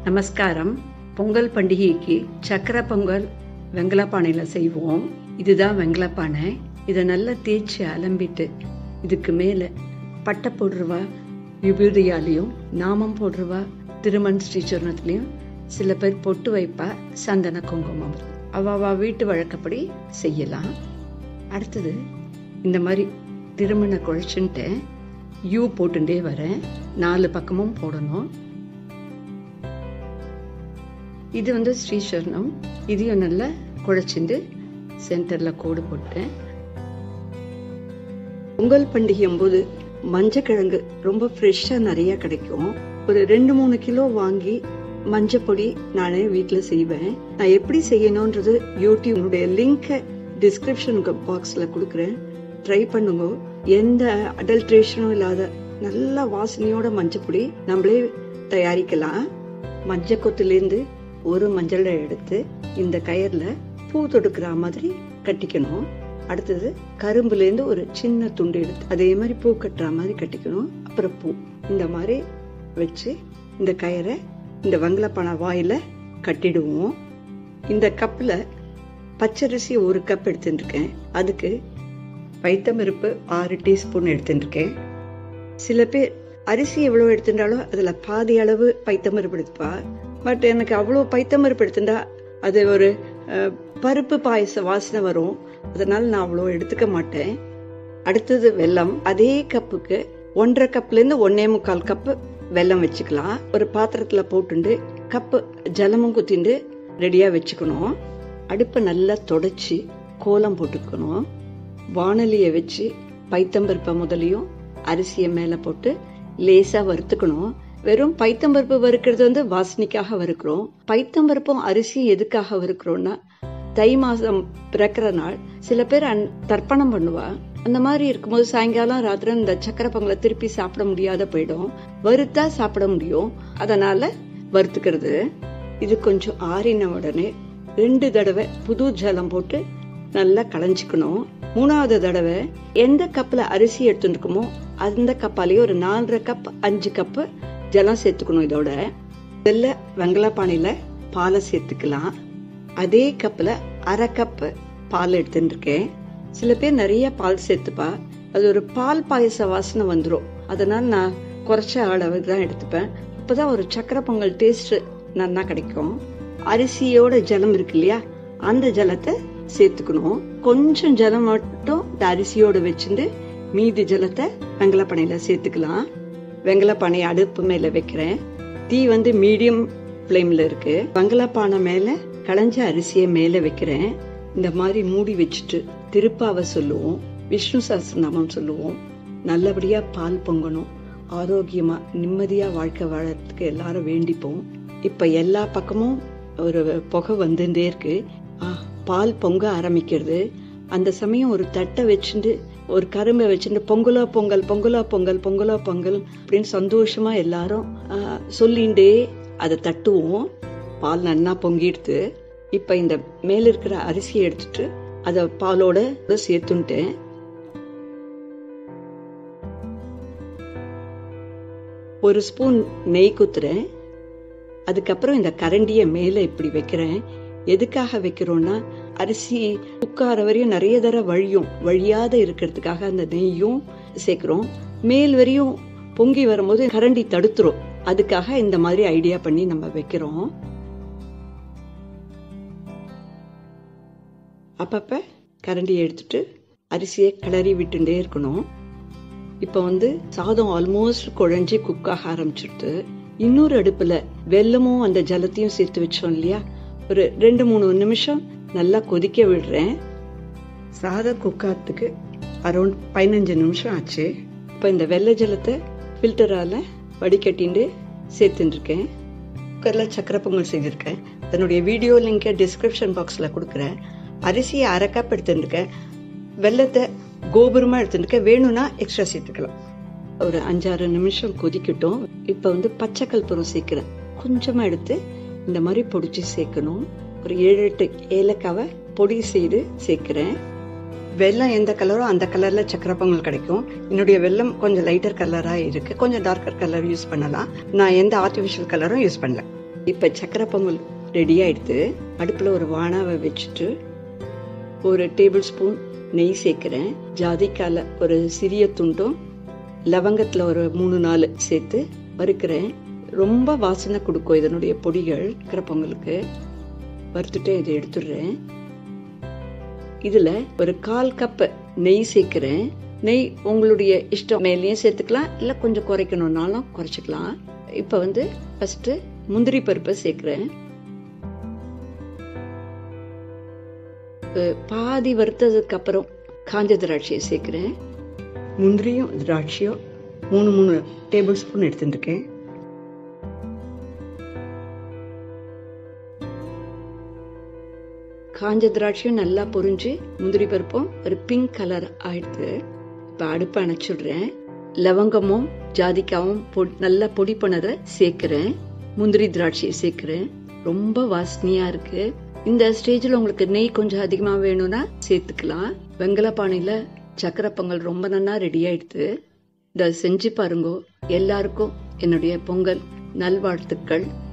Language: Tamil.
நமஸ்காரம் பொங்கல் பண்டிகைக்கு சக்கரை பொங்கல் வெங்கலப்பானையில் செய்வோம் இதுதான் வெங்கலப்பானை இதை நல்லா தேய்ச்சி அலம்பிட்டு இதுக்கு மேலே பட்டை போடுறவா விபூதியாலையும் நாமம் போடுறவா திருமண் ஸ்ரீச்சரணத்துலையும் சில பேர் பொட்டு வைப்பா சந்தன குங்குமம் அவாவா வீட்டு வழக்கப்படி செய்யலாம் அடுத்தது இந்த மாதிரி திருமண குழைச்சுன்ட்டு யூ போட்டுட்டே வரேன் நாலு பக்கமும் போடணும் இது வந்து ஸ்ரீசரணம் இதையும் நல்லா குழைச்சிண்டு சென்டர்ல கோடு போட்டேன் பொங்கல் பண்டிகையும் போது மஞ்சக்கிழங்கு ரொம்ப ஃப்ரெஷ்ஷா நிறைய கிடைக்கும் ஒரு ரெண்டு மூணு கிலோ வாங்கி மஞ்சப்பொடி நானே வீட்டுல செய்வேன் நான் எப்படி செய்யணும்ன்றது யூடியூபுடைய லிங்கை டிஸ்கிரிப்ஷன் பாக்ஸ்ல கொடுக்குறேன் ட்ரை பண்ணுங்க எந்த அடல்ட்ரேஷனும் இல்லாத நல்ல வாசனையோட மஞ்சப்பொடி நம்மளே தயாரிக்கலாம் மஞ்சள் கொத்துலேருந்து ஒரு மஞ்சளை எடுத்து இந்த கயர்ல பூ தொடுக்கிற மாதிரி கட்டிக்கணும் அடுத்தது கரும்புலேருந்து ஒரு சின்ன துண்டு எடுத்து அதே மாதிரி பூ கட்டுற மாதிரி கட்டிக்கணும் அப்புறம் பூ இந்த மாதிரி வச்சு இந்த கயரை இந்த வங்கலப்பானை வாயில கட்டிடுவோம் இந்த கப்பில் பச்சரிசி ஒரு கப் எடுத்துட்டுருக்கேன் அதுக்கு பைத்தம்பருப்பு ஆறு டீஸ்பூன் எடுத்துட்டுருக்கேன் சில பேர் அரிசி எவ்வளோ எடுத்துட்டாலும் அதில் பாதி அளவு பைத்தம்பருப்பு எடுத்துப்பா பட் எனக்கு அவ்வளோ பைத்தம்பருப்பு எடுத்துட்டா அது ஒரு பருப்பு பாயச வாசனை வரும் அதனால நான் அவ்வளோ எடுத்துக்க மாட்டேன் அடுத்தது வெல்லம் அதே கப்புக்கு ஒன்றரை கப்லேருந்து ஒன்னே முக்கால் கப்பு வெல்லம் வச்சுக்கலாம் ஒரு பாத்திரத்துல போட்டுண்டு கப்பு ஜலமும் குத்திண்டு ரெடியா வச்சுக்கணும் அடுப்பை நல்லா தொடச்சி கோலம் போட்டுக்கணும் வானலியை வச்சு பைத்தம்பருப்பை முதலையும் அரிசியை மேல போட்டு லேசா வறுத்துக்கணும் வெறும் பைத்தம்பருப்பு வறுக்கிறது வந்து வாசனைக்காக வறுக்கிறோம் பைத்தம்பருப்பும் அரிசி எதுக்காக வறுக்கிறோம்னா தை மாசம் பிறக்கிற நாள் சில பேர் தர்ப்பணம் பண்ணுவா அந்த மாதிரி இருக்கும்போது சாயங்காலம் ராத்திரி இந்த சக்கரை பொங்கலை திருப்பி சாப்பிட முடியாத போயிடும் வறுத்தா சாப்பிட முடியும் அதனால வறுத்துக்கிறது இது கொஞ்சம் ஆறின உடனே ரெண்டு தடவை புது ஜலம் போட்டு நல்லா களைஞ்சிக்கணும் மூணாவது தடவை எந்த கப்ல அரிசி எடுத்துருக்கோமோ அந்த கப்பாலேயே ஒரு நாலரை கப் அஞ்சு கப்பு ஜலம் சேர்த்துக்கணும் இதோட வெள்ள வெங்கலப்பானையில பாலை சேர்த்துக்கலாம் அதே கப்ல அரை கப்பு பால் எடுத்துட்டு இருக்கேன் சில பேர் நிறைய பால் சேர்த்துப்பா அது ஒரு பால் பாயச வாசனை வந்துடும் அதனால நான் குறைச்ச அளவு தான் எடுத்துப்பேன் அப்பதான் ஒரு சக்கரை பொங்கல் டேஸ்ட் நல்லா கிடைக்கும் அரிசியோட ஜலம் இருக்கு இல்லையா அந்த ஜலத்தை சேர்த்துக்கணும் கொஞ்சம் ஜலம் மட்டும் இந்த அரிசியோட வச்சுட்டு மீதி ஜலத்தை வெங்கலப்பனையில சேர்த்துக்கலாம் வெங்கலப்பானை அடுப்பு மேல வைக்கிறேன் தீ வந்து மீடியம் ஃப்ளேம்ல இருக்கு வெங்கலப்பானை மேல களைஞ்ச அரிசியை மேல வைக்கிறேன் இந்த மாதிரி மூடி வச்சுட்டு திருப்பாவை சொல்லுவோம் விஷ்ணு சஹஸ்ரநாமம் சொல்லுவோம் நல்லபடியா பால் பொங்கணும் ஆரோக்கியமா நிம்மதியா வாழ்க்கை வாழறதுக்கு எல்லாரும் வேண்டிப்போம் இப்ப எல்லா பக்கமும் ஒரு புகை வந்துட்டே இருக்கு பால் பொங்க ஆரம்பிக்கிறது அந்த சமயம் ஒரு தட்டை வச்சுட்டு ஒரு கரும்பை வச்சுட்டு பொங்கலோ பொங்கல் பொங்கலோ பொங்கல் பொங்கலோ பொங்கல் அப்படின்னு சந்தோஷமா எல்லாரும் சொல்லிண்டே அதை தட்டுவோம் பால் நன்னா பொங்கிடுது இப்ப இந்த மேல இருக்கிற அரிசியை எடுத்துட்டு அத பாலோட சேர்த்துட்டேன் ஒரு ஸ்பூன் நெய் குத்துறேன் அதுக்கப்புறம் இந்த கரண்டிய மேல இப்படி வைக்கிறேன் எதுக்காக வைக்கிறோம்னா அரிசி உட்கார வரையும் நிறைய தர வழியும் வழியாத இருக்கிறதுக்காக அந்த நெய்யும் சேர்க்கிறோம் மேல் வரையும் பொங்கி வரும்போது கரண்டி தடுத்துரும் அதுக்காக இந்த மாதிரி ஐடியா பண்ணி நம்ம வைக்கிறோம் அப்பப்ப கரண்டியை எடுத்துட்டு அரிசியை கிளறி விட்டுட்டே இருக்கணும் இப்ப வந்து சாதம் ஆல்மோஸ்ட் குழஞ்சி குக் ஆக ஆரம்பிச்சிடுது இன்னொரு அடுப்புல வெல்லமும் அந்த ஜலத்தையும் சேர்த்து வச்சோம் இல்லையா ஒரு ரெண்டு மூணு நிமிஷம் நல்லா கொதிக்க விடுறேன் சாதம் குக்காத்துக்கு அரௌண்ட் பதினஞ்சு நிமிஷம் ஆச்சு இப்போ இந்த வெள்ளை ஜலத்தை ஃபில்டரால வடிகட்டிண்டு சேர்த்துட்டு இருக்கேன் குக்கரில் சக்கரை பொங்கல் செஞ்சுருக்கேன் அதனுடைய வீடியோ லிங்கை டிஸ்கிரிப்ஷன் பாக்ஸில் கொடுக்குறேன் அரிசியை அரை கப் எடுத்துருக்கேன் வெள்ளத்தை கோபுரமாக எடுத்துருக்கேன் வேணும்னா எக்ஸ்ட்ரா சேர்த்துக்கலாம் ஒரு அஞ்சாறு நிமிஷம் கொதிக்கட்டும் இப்போ வந்து பச்சை கல்புரம் சேர்க்கிறேன் கொஞ்சமாக எடுத்து இந்த மாதிரி பொடிச்சு சேர்க்கணும் ஒரு ஏழு எட்டு ஏலக்காவை பொடி செய்து சேர்க்கிறேன் வெள்ளம் எந்த கலரோ அந்த கலர்ல சக்கரை பொங்கல் கிடைக்கும் என்னுடைய வெள்ளம் கொஞ்சம் லைட்டர் கலரா இருக்கு கொஞ்சம் டார்க்கர் கலர் யூஸ் பண்ணலாம் நான் எந்த ஆர்டிபிஷியல் கலரும் யூஸ் பண்ணல இப்ப சக்கரை பொங்கல் ரெடி ஆயிடுது அடுப்புல ஒரு வானாவை வச்சுட்டு ஒரு டேபிள் ஸ்பூன் நெய் சேர்க்கிறேன் ஜாதிக்கால ஒரு சிறிய துண்டும் லவங்கத்துல ஒரு மூணு நாலு சேர்த்து வறுக்கிறேன் ரொம்ப வாசனை கொடுக்கும் இதனுடைய பொடிகள் சக்கரை பொங்கலுக்கு வறுத்துட்டு இதை எடுத்துடுறேன் இதுல ஒரு கால் கப் நெய் சேர்க்கிறேன் நெய் உங்களுடைய இஷ்டம் மேலேயும் சேர்த்துக்கலாம் இல்ல கொஞ்சம் குறைக்கணும்னாலும் குறைச்சிக்கலாம் இப்ப வந்து ஃபர்ஸ்ட் முந்திரி பருப்பை சேர்க்கிறேன் பாதி வறுத்ததுக்கு அப்புறம் காஞ்ச திராட்சையை சேர்க்கிறேன் முந்திரியும் திராட்சையும் மூணு மூணு டேபிள் ஸ்பூன் எடுத்துருக்கேன் காஞ்ச திராட்சையும் நல்லா பொரிஞ்சு முந்திரி பருப்பும் ஒரு பிங்க் கலர் ஆயிடுது இப்போ அடுப்பை அணைச்சிடுறேன் லவங்கமும் ஜாதிக்காவும் நல்லா பொடி பண்ணதை சேர்க்கிறேன் முந்திரி திராட்சையை சேர்க்கிறேன் ரொம்ப வாசனையா இருக்கு இந்த ஸ்டேஜில் உங்களுக்கு நெய் கொஞ்சம் அதிகமாக வேணும்னா சேர்த்துக்கலாம் வெங்கல பானையில் சக்கரை பொங்கல் ரொம்ப நல்லா ரெடி ஆயிடுது இதை செஞ்சு பாருங்க எல்லாருக்கும் என்னுடைய பொங்கல் நல்வாழ்த்துக்கள்